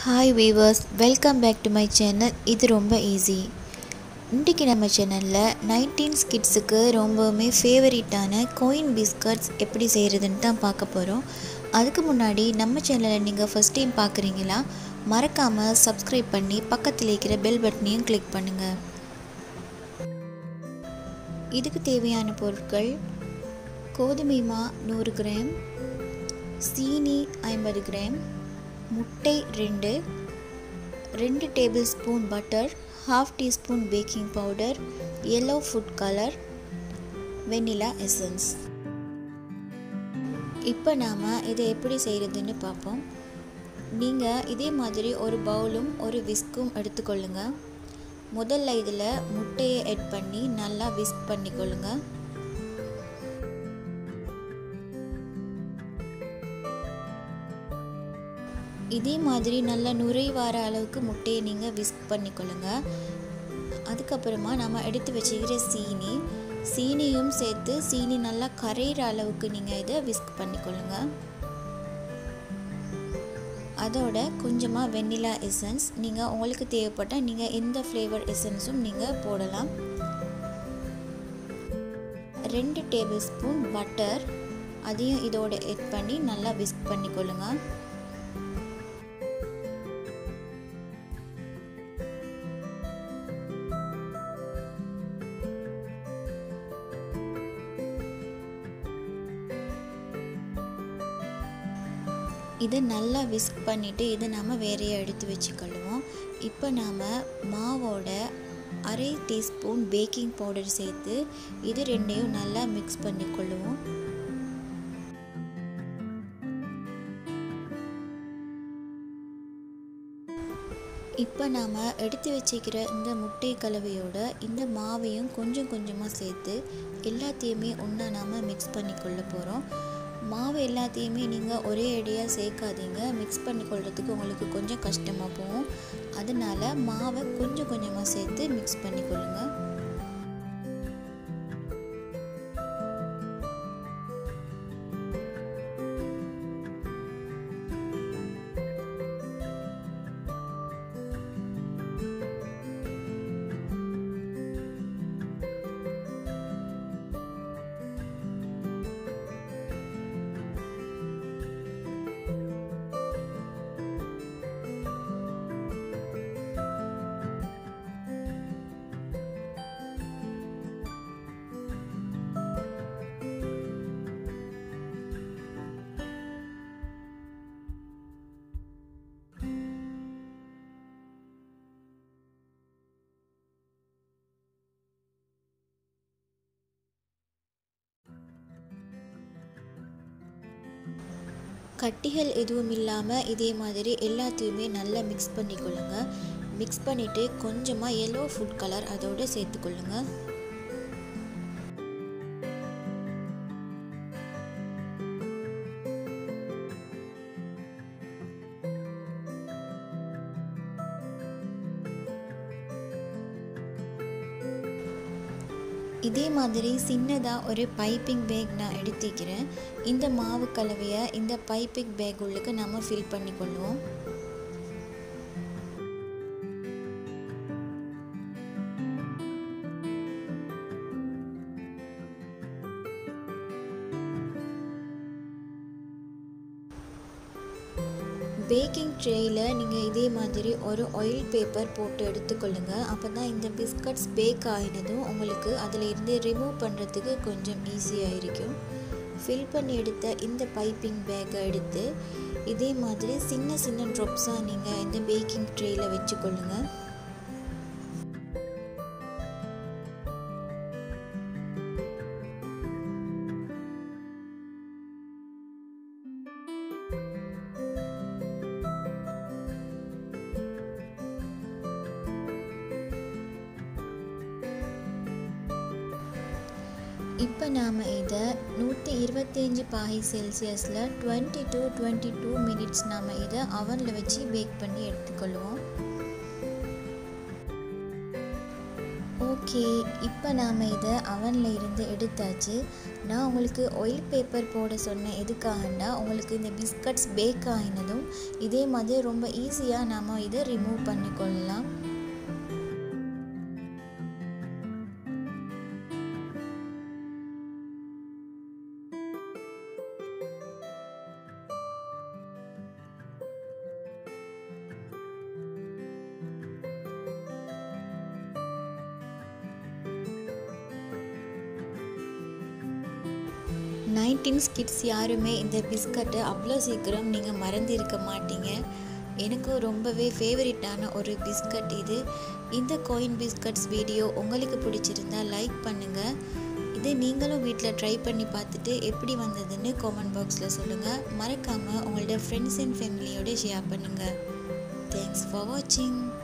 hi viewers welcome back to my channel இது ரொம்ப easy இன்றைக்கி நம்ம சேனலில் நைன்டீன்ஸ் கிட்ஸுக்கு ரொம்பவுமே ஃபேவரட்டான கோயின் பிஸ்கட்ஸ் எப்படி செய்கிறதுன்னு தான் பார்க்க போகிறோம் அதுக்கு முன்னாடி நம்ம சேனலை நீங்கள் ஃபஸ்ட் டைம் பார்க்குறீங்களா மறக்காமல் சப்ஸ்கிரைப் பண்ணி பக்கத்தில் இருக்கிற பெல் பட்டனையும் கிளிக் பண்ணுங்கள் இதுக்கு தேவையான பொருட்கள் கோதுமை மா நூறு கிராம் சீனி ஐம்பது கிராம் முட்டை ரெண்டு ரெண்டு table spoon butter half teaspoon baking powder yellow food colour vanilla essence இப்போ நாம் இதை எப்படி செய்கிறதுன்னு பார்ப்போம் நீங்கள் இதே மாதிரி ஒரு பவுலும் ஒரு விஸ்கும் எடுத்துக்கொள்ளுங்க முதல்ல இதில் முட்டையை எட் பண்ணி நல்லா விஸ்க் பண்ணிக்கொள்ளுங்க இதே மாதிரி நல்லா நுரை வர அளவுக்கு முட்டையை நீங்கள் விஸ்க் பண்ணிக்கொள்ளுங்க அதுக்கப்புறமா நம்ம எடுத்து வச்சுக்கிற சீனி சீனியும் சேர்த்து சீனி நல்லா கரையிற அளவுக்கு நீங்கள் இதை விஸ்க் பண்ணிக்கொள்ளுங்க அதோட கொஞ்சமாக வெண்ணிலா எசன்ஸ் நீங்கள் உங்களுக்கு தேவைப்பட்டால் நீங்கள் எந்த ஃப்ளேவர் எசன்ஸும் நீங்கள் போடலாம் ரெண்டு டேபிள் ஸ்பூன் பட்டர் அதையும் இதோட எட் பண்ணி நல்லா விஸ்க் பண்ணிக்கொள்ளுங்க இதை நல்லா விஸ்க் பண்ணிவிட்டு இதை நாம் வேறையே எடுத்து வச்சுக்கொள்ளுவோம் இப்போ நாம் மாவோட அரை டீஸ்பூன் பேக்கிங் பவுடர் சேர்த்து இது ரெண்டையும் நல்லா மிக்ஸ் பண்ணிக்கொள்ளுவோம் இப்போ நாம் எடுத்து வச்சுக்கிற இந்த முட்டை கலவையோட இந்த மாவையும் கொஞ்சம் கொஞ்சமாக சேர்த்து எல்லாத்தையுமே ஒன்றா நாம் மிக்ஸ் பண்ணிக்கொள்ள போகிறோம் மாவு எல்லாத்தையுமே நீங்கள் ஒரே அடியாக சேர்க்காதீங்க மிக்ஸ் பண்ணி கொள்றதுக்கு உங்களுக்கு கொஞ்சம் கஷ்டமாக போகும் அதனால் மாவை கொஞ்சம் கொஞ்சமாக சேர்த்து மிக்ஸ் பண்ணிக்கொள்ளுங்க கட்டிகள் எதுவும் இல்லாமல் இதே மாதிரி எல்லாத்தையுமே நல்லா மிக்ஸ் பண்ணிக்கொள்ளுங்க மிக்ஸ் பண்ணிவிட்டு கொஞ்சமாக எல்லோ ஃபுட் கலர் அதோடு சேர்த்துக்கொள்ளுங்க இதே மாதிரி சின்னதாக ஒரு பைப்பிங் பேக் நான் எடுத்துக்கிறேன் இந்த மாவு கலவையை இந்த பைப்பிங் பேக் உள்ளுக்கு நம்ம ஃபில் பண்ணிக்கொள்வோம் பேக்கிங் ட்ரேயில் நீங்கள் இதே மாதிரி ஒரு ஆயில் பேப்பர் போட்டு எடுத்துக்கொள்ளுங்க அப்போ தான் இந்த பிஸ்கட்ஸ் பேக் ஆகினதும் உங்களுக்கு அதில் இருந்து ரிமூவ் பண்ணுறதுக்கு கொஞ்சம் ஈஸியாக இருக்கும் ஃபில் பண்ணி எடுத்த இந்த பைப்பிங் பேக்கை எடுத்து இதே மாதிரி சின்ன சின்ன ட்ராப்ஸாக நீங்கள் இந்த பேக்கிங் ட்ரேயில் வச்சுக்கொள்ளுங்க இப்போ நாம் இதை நூற்றி இருபத்தஞ்சி பாகை செல்சியஸில் twenty to twenty two minutes நாம் இதை அவனில் வச்சு பேக் பண்ணி எடுத்துக்கொள்வோம் ஓகே இப்போ நாம் இதை அவனில் இருந்து எடுத்தாச்சு நான் உங்களுக்கு ஆயில் பேப்பர் போட சொன்னேன் எதுக்காகண்டா உங்களுக்கு இந்த பிஸ்கட்ஸ் பேக் ஆகினதும் இதே மாதிரி ரொம்ப ஈஸியாக நாம் இதை ரிமூவ் பண்ணிக்கொள்ளலாம் நைன்டீன்ஸ் கிட்ஸ் யாருமே இந்த பிஸ்கட்டை அவ்வளோ சீக்கிரம் நீங்கள் மறந்திருக்க மாட்டீங்க எனக்கும் ரொம்பவே ஃபேவரட்டான ஒரு பிஸ்கட் இது இந்த கோயின் பிஸ்கட்ஸ் வீடியோ உங்களுக்கு பிடிச்சிருந்தா லைக் பண்ணுங்கள் இதை நீங்களும் வீட்டில் ட்ரை பண்ணி பார்த்துட்டு எப்படி வந்ததுன்னு காமெண்ட் பாக்ஸில் சொல்லுங்கள் மறக்காமல் உங்களோட ஃப்ரெண்ட்ஸ் அண்ட் ஃபேமிலியோட ஷேர் பண்ணுங்கள் தேங்க்ஸ் ஃபார் வாட்சிங்